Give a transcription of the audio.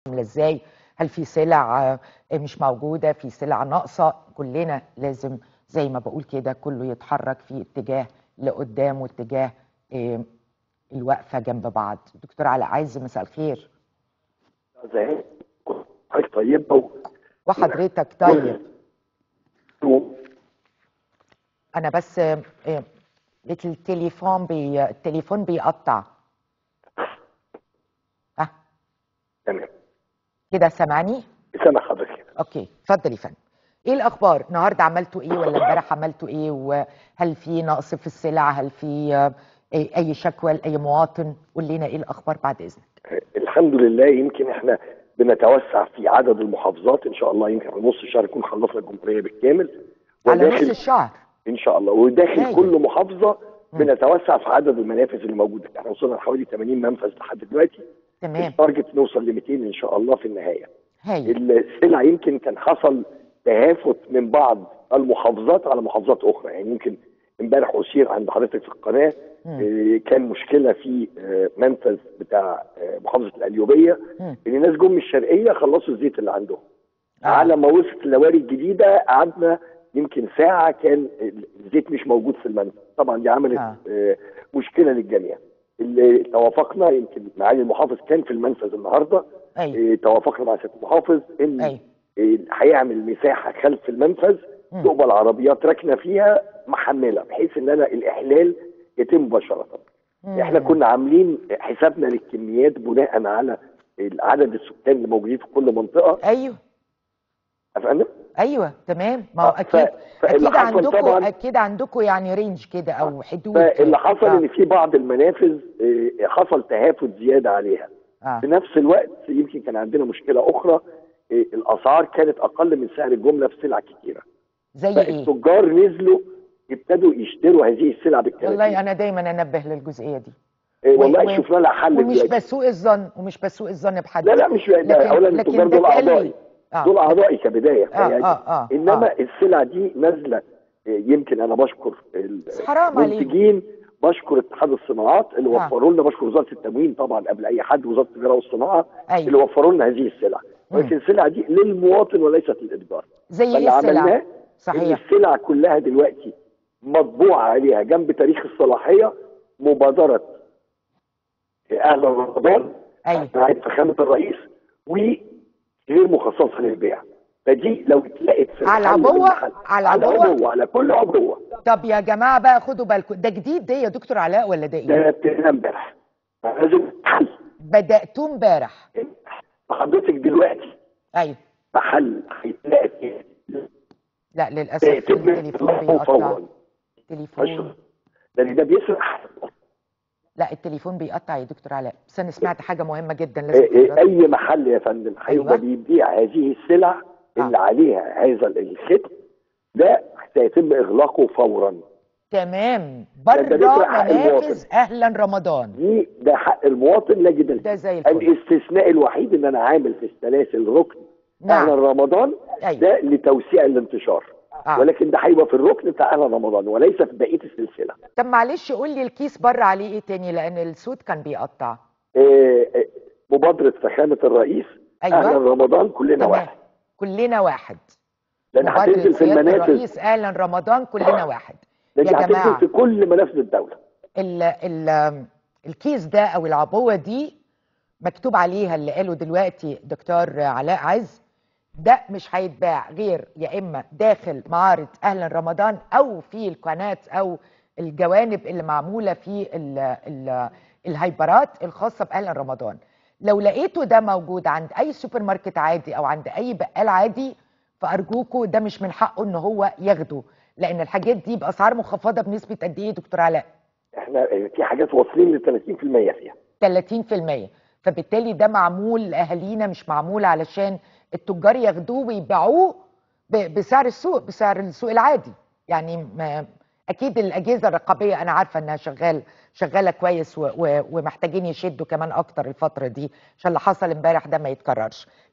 عامله ازاي هل في سلع آه، مش موجوده في سلع ناقصه كلنا لازم زي ما بقول كده كله يتحرك في اتجاه لقدام واتجاه آه، الوقفه جنب بعض دكتور علاء عايز مساء الخير زي حضرتك طيبه و... وحضرتك طيب انا بس آه، آه، التليفون بي التليفون بيقطع ها تمام كده سامعني سامع حضرتك اوكي اتفضل يا فندم ايه الاخبار النهارده عملتوا ايه ولا امبارح عملتوا ايه وهل في نقص في السلع هل في آه، اي أي شكوى لاي مواطن قول لنا ايه الاخبار بعد اذنك الحمد لله يمكن احنا بنتوسع في عدد المحافظات ان شاء الله يمكن في نص الشهر نكون خلصنا الجمهوريه بالكامل على نص وداخل الشهر ان شاء الله وداخل هايل. كل محافظه مم. بنتوسع في عدد المنافذ اللي موجوده احنا وصلنا لحوالي 80 منفذ لحد دلوقتي تمام التارجت نوصل ل 200 ان شاء الله في النهايه هايل السلع يمكن كان حصل تهافت من بعض المحافظات على محافظات اخرى يعني يمكن امبارح اشير عند حضرتك في القناه مم. آه، كان مشكله في آه، منفذ بتاع آه، محافظه القليوبيه مم. ان الناس جم من الشرقيه خلصوا الزيت اللي عندهم آه. على ما وصلت اللواري الجديده قعدنا يمكن ساعه كان الزيت مش موجود في المنفذ طبعا دي عملت آه. آه، مشكله للجميع اللي توافقنا يمكن معالي المحافظ كان في المنفذ النهارده ايوه إيه، توافقنا مع سياده المحافظ ان ايوه إيه، هيعمل مساحه خلف المنفذ مم. تقبل عربيات راكنه فيها محمله بحيث ان انا الاحلال يتم مباشره. مم. احنا كنا عاملين حسابنا للكميات بناء على عدد السكان اللي موجودين في كل منطقه ايوه يا فندم؟ ايوه تمام ما هو آه، ف- اكيد فاللي اكيد حصل عندكم طبعا اكيد عندكم يعني رينج كده او حدود فاللي حصل آه. ان في بعض المنافذ إيه، حصل تهافت زياده عليها. آه. في نفس الوقت يمكن كان عندنا مشكله اخرى إيه، الاسعار كانت اقل من سعر الجمله في سلع كتيره. زي ايه فالتجار نزلوا يبتدوا يشتروا هذه السلع بالكراتين والله انا دايما انبه للجزئيه دي إيه و- والله و- شفنا لها حل ومش دلوقتي. بسوء الظن ومش بسوء الظن بحد لا لا مش ده لكن- اولا لكن التجار ده دول اتقال لي. اعضائي آه. دول اعضائي كبدايه آه، يعني آه، آه، انما آه. السلع دي نازله إيه، يمكن انا بشكر بس حرام عليهم. المنتجين بشكر اتحاد الصناعات اللي آه. وفروا لنا بشكر وزاره التموين طبعا قبل اي حد وزاره التجاره والصناعه أيوة. اللي وفروا لنا هذه السلع مم. ولكن السلع دي للمواطن وليست للاتجار زي ايه فاللي عملناه السلع ان صحيح السلع كلها دلوقتي مطبوع عليها جنب تاريخ الصلاحيه مبادره اهل رمضان ايوه رعايه فخامه الرئيس وغير مخصصه للبيع فدي لو اتلقت في على محل العبوة؟ بالمحل- على على العبوة؟ العبوه على كل عبوه طب يا جماعه بقى خدوا بالكم ده جديد ده يا دكتور علاء ولا ده ايه ده ابتدينا امبارح لازم حل بداتوه امبارح حضرتك دلوقتي ايوه محل هيتلاقي فيه لا للاسف يتم التليفون إطلاقه بيقطع فورا التليفون أشهر. لان ده بيسرح لا التليفون بيقطع يا دكتور علاء بس انا سمعت حاجه مهمه جدا لازم إيه إيه حضرتك- اي محل يا فندم أيوة. هيبقى بيبيع هذه السلع اللي آه. عليها هذا الختم ده سيتم اغلاقه فورا تمام ده بره بيسرق حق منافذ المواطن. اهلا رمضان دي ده حق المواطن لا جدال ده فيه. زي الفل الاستثناء الوحيد ان انا عامل في السلاسل ركن نعم. اهلا رمضان أيوة. ده لتوسيع الانتشار آه. ولكن ده هيبقى في الركن بتاع اهلا رمضان وليس في بقيه السلسله طب معلش قول لي الكيس بره عليه ايه تاني لان السود كان بيقطع إيه إيه مبادره فخامه الرئيس أيوة. اهلا رمضان كلنا تمام واحد كلنا واحد لان مبادرة هتنزل في سيادة المنافذ الرئيس اهلا رمضان كلنا واحد لان يا هتنزل جماعه في كل منافذ الدوله ال ال الكيس ده او العبوه دي مكتوب عليها اللي قاله دلوقتي دكتور علاء عز ده مش هيتباع غير يا اما داخل معارض اهلا رمضان او في القناه او الجوانب اللي معموله في ال ال الهايبرات الخاصه باهلا رمضان لو لقيته ده موجود عند اي سوبر ماركت عادي او عند اي بقال عادي فارجوكوا ده مش من حقه ان هو ياخده لان الحاجات دي باسعار مخفضه بنسبه قد ايه دكتور علاء احنا في حاجات واصلين ل 30% فيها 30% فبالتالي ده معمول لاهالينا مش معمول علشان التجار ياخدوه ويبيعوه ب- بسعر السوق بسعر السوق العادي يعني ما اكيد الاجهزه الرقابيه انا عارفه انها شغال شغاله كويس و و ومحتاجين يشدوا كمان اكتر الفتره دي عشان اللي حصل امبارح ده ما يتكررش